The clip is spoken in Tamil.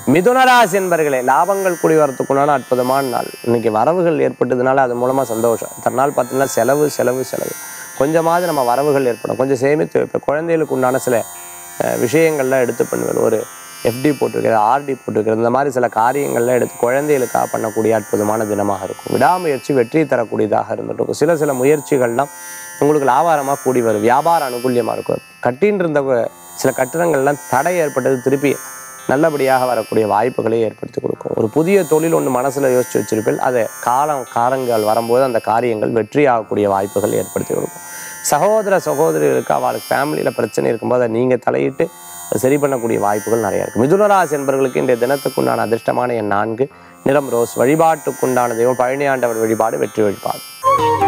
மிதுனராசி என்பர்களே லாபங்கள் கூடி வரத்துக்குண்டான அற்புதமான நாள் இன்னைக்கு வரவுகள் ஏற்பட்டதுனால அது மூலமா சந்தோஷம் இத்தனை நாள் பார்த்தீங்கன்னா செலவு செலவு செலவு கொஞ்சமாவது நம்ம வரவுகள் ஏற்படும் கொஞ்சம் சேமித்து வைப்பேன் குழந்தைகளுக்கு உண்டான சில அஹ், விஷயங்கள்லாம் எடுத்து பண்ணுவேன் ஒரு எஃப்டி போட்டிருக்கிறது ஆர்டி போட்டிருக்கிறது இந்த மாதிரி சில காரியங்கள்லாம் எடுத்து குழந்தைகளுக்காக பண்ணக்கூடிய அற்புதமான தினமாக இருக்கும் விடாமுயற்சி வெற்றி தரக்கூடியதாக இருந்துட்டு இருக்கும் சில சில முயற்சிகள்லாம் உங்களுக்கு லாபாரமாக கூடி வரும் வியாபார அனுகூல்யமாக இருக்கும் கட்டின்னு இருந்த சில கட்டிடங்கள்லாம் தடை ஏற்பட்டது திருப்பி நல்லபடியாக வரக்கூடிய வாய்ப்புகளை ஏற்படுத்தி கொடுக்கும் ஒரு புதிய தொழில் ஒன்று மனசில் யோசிச்சு வச்சிருப்பில் அதை காலம் காலங்கள் வரும்போது அந்த காரியங்கள் வெற்றி ஆகக்கூடிய வாய்ப்புகள் ஏற்படுத்தி கொடுக்கும் சகோதர சகோதரிகளுக்கு அவளுக்கு ஃபேமிலியில் பிரச்சனை இருக்கும்போது அதை நீங்கள் தலையிட்டு அதை சரி பண்ணக்கூடிய வாய்ப்புகள் நிறைய இருக்குது மிதுனராசி என்பவர்களுக்கு இன்றைய தினத்துக்குண்டான அதிர்ஷ்டமான என் நான்கு நிறம் ரோஸ் வழிபாட்டுக்குண்டான தெய்வம் பழனி ஆண்டவர் வழிபாடு வெற்றி வழிபாடு